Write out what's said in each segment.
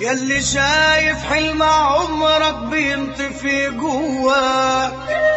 ياللي شايف حلم عمرك بينطفي جواك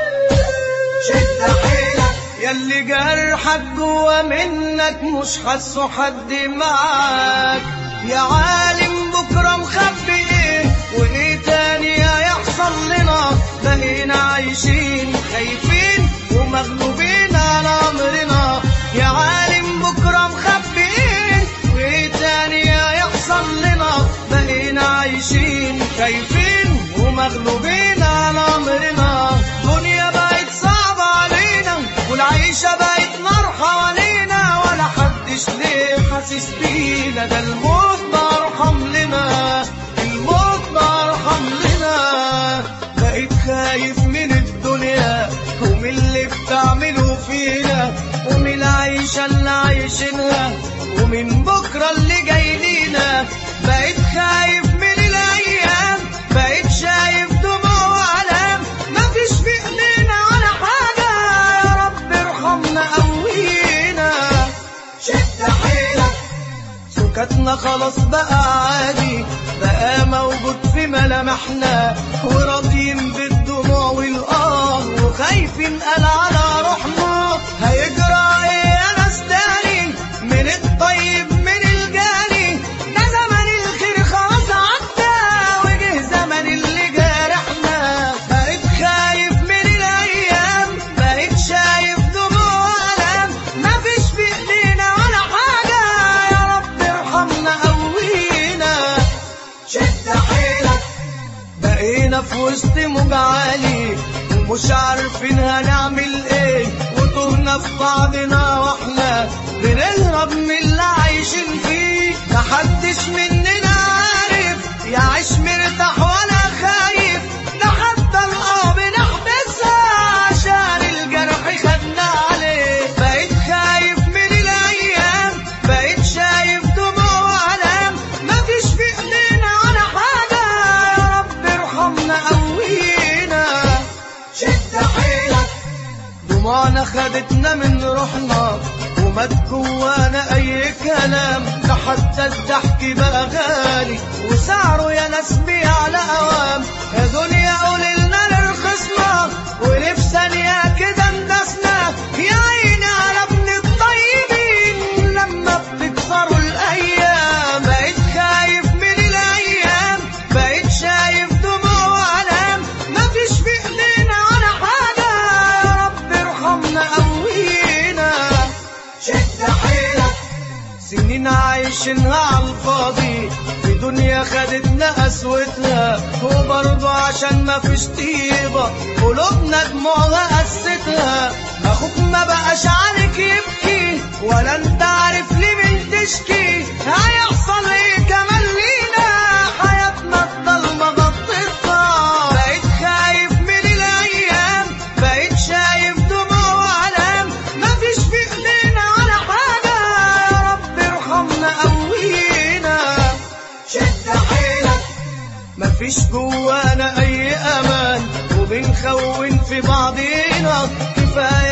شد حيلك ياللي جرحك جوا منك مش حاسه حد معاك يا عالم بكره مخبي ايه وايه تاني هيحصل لنا بقينا عايشين خايفين ومغلوبين على امرنا يا عالم بكره مخبي ايه وايه تاني هيحصل لنا بقينا عايشين خايفين ومغلوبين على امرنا دنيا بقت صعبة علينا والعيشة بقت نار حوالينا ولا حدش ليه حاسس بينا ده الموت ده ارحم لنا الموت ده ارحم لنا بقيت خايف من الدنيا ومن اللي بتعمله فينا ومن العيشة اللي عايشينها ومن بكرة اللي جاي لينا بقيت خايف من الأيام بقيت شايف دموع وألام مفيش في إيدينا ولا حاجة يا رب ارحمنا قوينا شد حيلك سكتنا خلاص بقى عادي بقى موجود في ملامحنا وراضيين بالدموع والآه وخايفين قال على روحنا هيجرى ايه يا ناس تاني من الطيب من الجاني ده زمن الخير خلاص عدى وجه زمن اللي جارحنا بقيت خايف من الايام بقيت شايف دموع والام مفيش في ايدينا ولا حاجه يا رب ارحمنا قوينا شد حيلك بقينا في وسط موج عالي ومش عارفين هنعمل ايه وتهنا في بعضنا واحنا بنهرب من اللي عايشين فيه محدش مننا عارف يعيش مرتاح ولا خايف ده حتى الاه بنحبسها عشان الجرح خدنا عليه بقيت خايف من الايام بقيت شايف دموع والام مفيش في ايدينا ولا حاجه يا رب ارحمنا قوينا شد حيلك دموعنا خدتنا من روحنا ومات جوانا اي كلام ده حتى الضحك بقى غالي وسعره يا ناس بيعلى اوام يا دنيا قولي لنا لرخصنا وليه في ثانيه كده اندسنا يا عيني على ابن الطيبين لما بتكسروا الايام بقيت خايف من الايام بقيت شايف دموع والام مفيش في ايدينا ولا حاجه يا رب ارحمنا قوينا شد حيلك سنين عايشينها على الفاضي في دنيا خدتنا قسوتها وبرضه عشان ما فيش طيبة قلوبنا دموعها قستها اخوك ما بقاش عليك يبكي ولا انت عارف ليه من تشكي هيحصل ايه كمان لينا حياتنا الضلمة غطتها بقيت خايف من الايام بقيت شايف دموع والام مفيش في ايدينا ولا حاجة يا رب ارحمنا قوينا شد حيلك مفيش جوانا اي امان وبنخون في بعضينا كفايه